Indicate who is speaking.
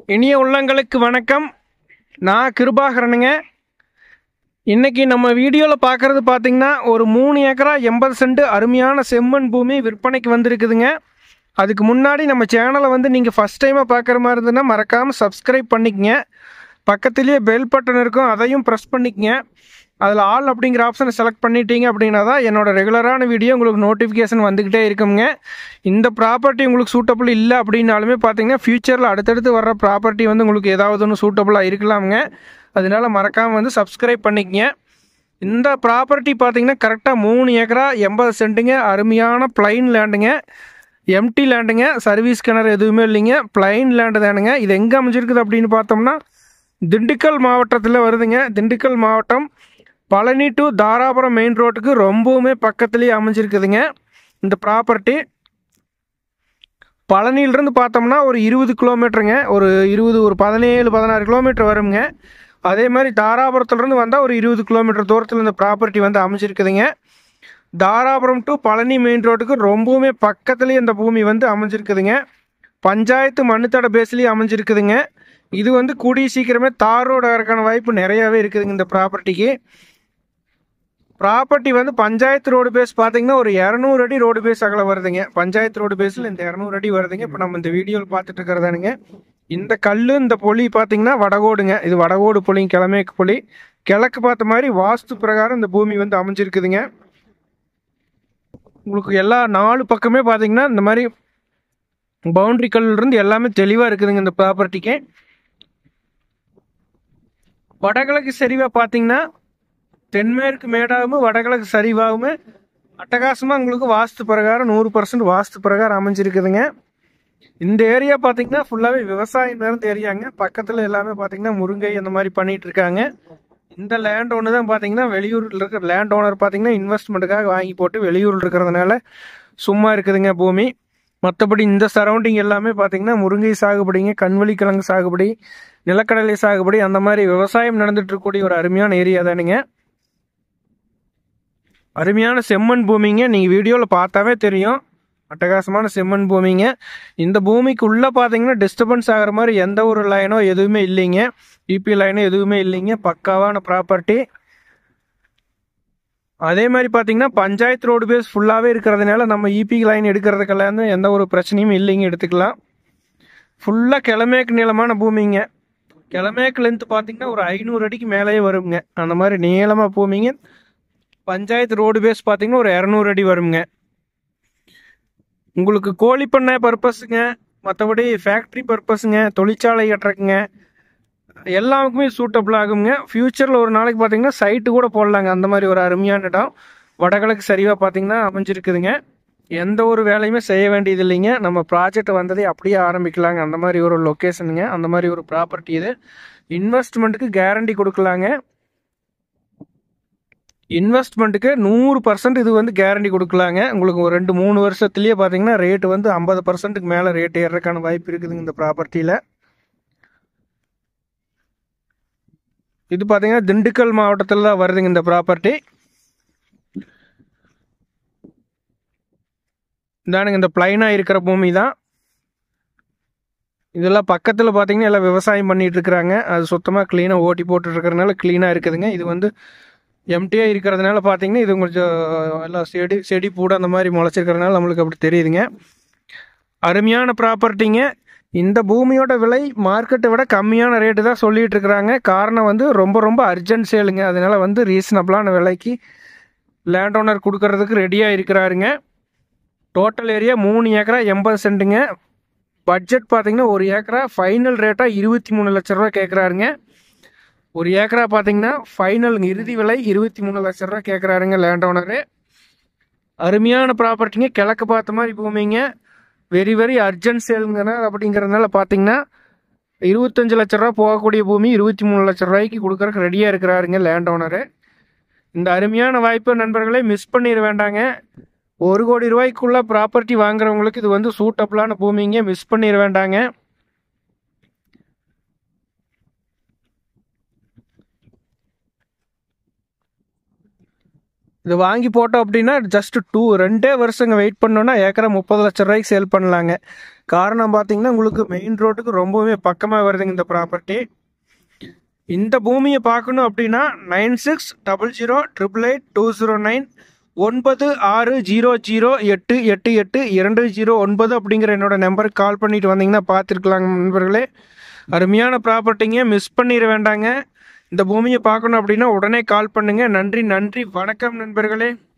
Speaker 1: இனிய உள்ளங்களுக்கு வணக்கம் நான் கிருபாகரனுங்க இன்னைக்கு நம்ம வீடியோவில் பார்க்குறது பார்த்தீங்கன்னா ஒரு மூணு ஏக்கரா எண்பது சென்ட் அருமையான செம்மண் பூமி விற்பனைக்கு வந்திருக்குதுங்க அதுக்கு முன்னாடி நம்ம சேனலை வந்து நீங்கள் ஃபஸ்ட் டைமாக பார்க்குற மாதிரி இருந்ததுன்னா மறக்காமல் சப்ஸ்கிரைப் பண்ணிக்கங்க பக்கத்துலேயே பெல் பட்டன் இருக்கும் அதையும் ப்ரெஸ் பண்ணிக்கங்க அதில் ஆல் அப்படிங்கிற ஆப்ஷனை செலக்ட் பண்ணிட்டீங்க அப்படின்னா தான் என்னோட ரெகுலரான வீடியோ உங்களுக்கு நோட்டிஃபிகேஷன் வந்துக்கிட்டே இருக்குங்க இந்த ப்ராப்பர்ட்டி உங்களுக்கு சூட்டபிள் இல்லை அப்படின்னாலுமே பார்த்தீங்கன்னா ஃப்யூச்சரில் அடுத்தடுத்து வர்ற ப்ராப்பர்ட்டி வந்து உங்களுக்கு ஏதாவது ஒன்று சூட்டபுளாக இருக்கலாமுங்க அதனால மறக்காமல் வந்து சப்ஸ்கிரைப் பண்ணிக்கங்க இந்த ப்ராப்பர்ட்டி பார்த்தீங்கன்னா கரெக்டாக மூணு ஏக்கரா எண்பது சென்ட்டுங்க அருமையான பிளைன் லேண்டுங்க எம்டி லேண்டுங்க சர்வீஸ் கிணறு எதுவுமே இல்லைங்க பிளைன் லேண்டு தானுங்க இது எங்கே அமைஞ்சிருக்குது அப்படின்னு பார்த்தோம்னா திண்டுக்கல் மாவட்டத்தில் வருதுங்க திண்டுக்கல் மாவட்டம் பழனி டு தாராபுரம் மெயின் ரோட்டுக்கு ரொம்பவுமே பக்கத்துலேயே அமைஞ்சிருக்குதுங்க இந்த ப்ராப்பர்ட்டி பழனியிலிருந்து பார்த்தோம்னா ஒரு இருபது கிலோமீட்டருங்க ஒரு இருபது ஒரு பதினேழு பதினாறு கிலோமீட்டர் வருங்க அதே மாதிரி தாராபுரத்துலேருந்து வந்தால் ஒரு இருபது கிலோமீட்டர் தூரத்தில் இந்த ப்ராப்பர்ட்டி வந்து அமைஞ்சிருக்குதுங்க தாராபுரம் டு பழனி மெயின் ரோட்டுக்கு ரொம்பவுமே பக்கத்துலேயே இந்த பூமி வந்து அமைஞ்சிருக்குதுங்க பஞ்சாயத்து மண்ணுத்தட பேஸ்லேயே அமைஞ்சிருக்குதுங்க இது வந்து கூடிய சீக்கிரமே தார் ரோடு ஆகிறதுக்கான வாய்ப்பு நிறையாவே இருக்குதுங்க இந்த ப்ராப்பர்ட்டிக்கு ப்ராப்பர்ட்டி வந்து பஞ்சாயத்து ரோடு பேஸ் பார்த்தீங்கன்னா ஒரு இரநூறு அடி ரோடு பேஸ் அகல வருதுங்க பஞ்சாயத்து ரோடு பேஸில் இந்த இரநூறு அடி வருதுங்க இப்போ நம்ம இந்த வீடியோவில் பார்த்துட்டு இருக்கிறதானுங்க இந்த கல் இந்த பொலி பார்த்தீங்கன்னா வடகோடுங்க இது வடகோடு பொலிங்க கிழமேக்கு பொலி கிழக்கு பார்த்த மாதிரி வாஸ்து பிரகாரம் இந்த பூமி வந்து அமைஞ்சிருக்குதுங்க உங்களுக்கு எல்லா நாலு பக்கமே பார்த்தீங்கன்னா இந்த மாதிரி பவுண்ட்ரி இருந்து எல்லாமே தெளிவாக இருக்குதுங்க இந்த ப்ராப்பர்ட்டிக்கு வடகிழக்கு சரிவாக பார்த்தீங்கன்னா தென்மேற்கு மேடாகவும் வடகிழக்கு சரிவாகவும் அட்டகாசமாக உங்களுக்கு வாஸ்து பிரகாரம் நூறு பர்சன்ட் வாஸ்து பிரகாரம் அமைஞ்சிருக்குதுங்க இந்த ஏரியா பார்த்தீங்கன்னா ஃபுல்லாகவே விவசாயம் நிறைந்த ஏரியாங்க பக்கத்தில் எல்லாமே பார்த்தீங்கன்னா முருங்கை அந்த மாதிரி பண்ணிட்டு இருக்காங்க இந்த லேண்ட் ஒன்று தான் பார்த்தீங்கன்னா வெளியூரில் இருக்கிற லேண்ட் ஓனர் பார்த்தீங்கன்னா இன்வெஸ்ட்மெண்ட்டுக்காக வாங்கி போட்டு வெளியூரில் இருக்கிறதுனால சும்மா இருக்குதுங்க பூமி மற்றபடி இந்த சரௌண்டிங் எல்லாமே பார்த்தீங்கன்னா முருங்கை சாகுபடிங்க கண்வழி கிழங்கு சாகுபடி நிலக்கடலை சாகுபடி அந்த மாதிரி விவசாயம் நடந்துட்டு இருக்கக்கூடிய ஒரு அருமையான ஏரியா தானுங்க அருமையான செம்மண் பூமிங்க நீங்கள் வீடியோவில் பார்த்தாவே தெரியும் அட்டகாசமான செம்மண் பூமிங்க இந்த பூமிக்கு உள்ளே பார்த்தீங்கன்னா டிஸ்டர்பன்ஸ் ஆகிற மாதிரி எந்த ஒரு லைனோ எதுவுமே இல்லைங்க இபி லைனோ எதுவுமே இல்லைங்க பக்காவான ப்ராப்பர்ட்டி அதே மாதிரி பார்த்தீங்கன்னா பஞ்சாயத்து ரோடு பேஸ் ஃபுல்லாகவே இருக்கிறதுனால நம்ம இபி லைன் எடுக்கிறதுக்கெல்லாம் எந்த ஒரு பிரச்சனையும் இல்லைங்க எடுத்துக்கலாம் ஃபுல்லாக கிழமேக்கு நீளமான பூமிங்க கிழமேக்கு லென்த் பார்த்தீங்கன்னா ஒரு ஐநூறு அடிக்கு மேலேயே வருங்க அந்த மாதிரி நீளமாக பூமிங்க பஞ்சாயத்து ரோடு பேஸ் பார்த்தீங்கன்னா ஒரு இரநூறு அடி வருங்க உங்களுக்கு கோழி பண்ணை பர்பஸுங்க மற்றபடி ஃபேக்ட்ரி பர்பஸுங்க தொழிற்சாலை கட்டுறக்குங்க எல்லாருக்குமே சூட்டபிள் ஆகுங்க ஃப்யூச்சரில் ஒரு நாளைக்கு பார்த்தீங்கன்னா சைட்டு கூட போடலாங்க அந்த மாதிரி ஒரு அருமையான இடம் வடகிழக்கு சரிவாக பார்த்தீங்கன்னா அமைஞ்சிருக்குதுங்க எந்த ஒரு வேலையுமே செய்ய வேண்டியது இல்லைங்க நம்ம ப்ராஜெக்ட் வந்ததே அப்படியே ஆரம்பிக்கலாங்க அந்த மாதிரி ஒரு லொக்கேஷனுங்க அந்த மாதிரி ஒரு ப்ராப்பர்ட்டி இது இன்வெஸ்ட்மெண்ட்டுக்கு கேரண்டி கொடுக்கலாங்க இன்வெஸ்ட்மெண்ட்டுக்கு நூறு பர்சன்ட் இது வந்து கேரண்டி கொடுக்கலாங்க உங்களுக்கு ஒரு ரெண்டு மூணு வருஷத்துலேயே பார்த்தீங்கன்னா ரேட்டு வந்து ஐம்பது பர்சன்ட்டுக்கு மேலே ரேட் ஏறதுக்கான வாய்ப்பு இருக்குதுங்க இந்த ப்ராப்பர்ட்டியில் இது பார்த்தீங்கன்னா திண்டுக்கல் மாவட்டத்தில் தான் வருதுங்க இந்த ப்ராப்பர்ட்டி இதானுங்க இந்த பிளைனாக இருக்கிற பூமி தான் இதெல்லாம் பக்கத்தில் பார்த்தீங்கன்னா எல்லாம் விவசாயம் பண்ணிட்டு இருக்கிறாங்க அது சுத்தமாக க்ளீனாக ஓட்டி போட்டு இருக்கிறதுனால க்ளீனாக இருக்குதுங்க இது வந்து எம்டியாக இருக்கிறதுனால பார்த்தீங்கன்னா இது கொஞ்சம் எல்லாம் செடி செடி பூட அந்த மாதிரி முளைச்சிருக்கிறதுனால நம்மளுக்கு அப்படி தெரியுதுங்க அருமையான ப்ராப்பர்ட்டிங்க இந்த பூமியோட விலை மார்க்கெட்டை விட கம்மியான ரேட்டு தான் சொல்லிட்டு இருக்கிறாங்க காரணம் வந்து ரொம்ப ரொம்ப அர்ஜென்ட் சேலுங்க அதனால வந்து ரீசனபிளான விலைக்கு லேண்ட் ஓனர் கொடுக்கறதுக்கு ரெடியாக இருக்கிறாருங்க டோட்டல் ஏரியா மூணு ஏக்கரா எண்பது சென்ட்டுங்க பட்ஜெட் பார்த்தீங்கன்னா ஒரு ஏக்கரா ஃபைனல் ரேட்டாக இருபத்தி மூணு லட்ச ரூபா கேட்குறாருங்க ஒரு ஏக்கரா பார்த்தீங்கன்னா ஃபைனல் இறுதி விலை இருபத்தி மூணு லட்ச ரூபா கேட்குறாருங்க லேண்ட் ஓனரு அருமையான ப்ராப்பர்ட்டிங்க கிழக்கு பார்த்த மாதிரி பூமிங்க வெரி வெரி அர்ஜென்ட் சேலுங்கண்ணா அப்படிங்கிறதுனால பார்த்தீங்கன்னா இருபத்தஞ்சு லட்ச ரூபா போகக்கூடிய பூமி இருபத்தி மூணு லட்ச ரூபாய்க்கு கொடுக்குறக்கு ரெடியாக இருக்கிறாருங்க லேண்ட் ஓனரு இந்த அருமையான வாய்ப்பை நண்பர்களே மிஸ் பண்ணிட வேண்டாங்க ஒரு கோடி ரூபாய்க்குள்ள ப்ராப்பர்ட்டி வாங்குறவங்களுக்கு இது வந்து சூட்டபிளான பூமிங்க மிஸ் பண்ணிட வேண்டாங்க இது வாங்கி போட்டோம் அப்படின்னா ஜஸ்ட் டூ ரெண்டே வருஷங்க வெயிட் பண்ணோன்னா ஏக்கரா முப்பது லட்ச ரூபாய்க்கு சேல் பண்ணலாங்க காரணம் பார்த்தீங்கன்னா உங்களுக்கு மெயின் ரோட்டுக்கு ரொம்பவே பக்கமாக வருதுங்க இந்த ப்ராப்பர்ட்டி இந்த பூமியை பார்க்கணும் அப்படின்னா nine six double zero triple eight two zero nine ஒன்பது ஆறு ஜீரோ ஜீரோ எட்டு எட்டு எட்டு இரண்டு ஜீரோ ஒன்பது அப்படிங்கிற என்னோட நம்பருக்கு கால் பண்ணிட்டு வந்தீங்கன்னா பார்த்துருக்கலாங்க நண்பர்களே அருமையான ப்ராப்பர்ட்டிங்க மிஸ் பண்ணிட வேண்டாங்க இந்த பூமியை பார்க்கணும் அப்படின்னா உடனே கால் பண்ணுங்கள் நன்றி நன்றி வணக்கம் நண்பர்களே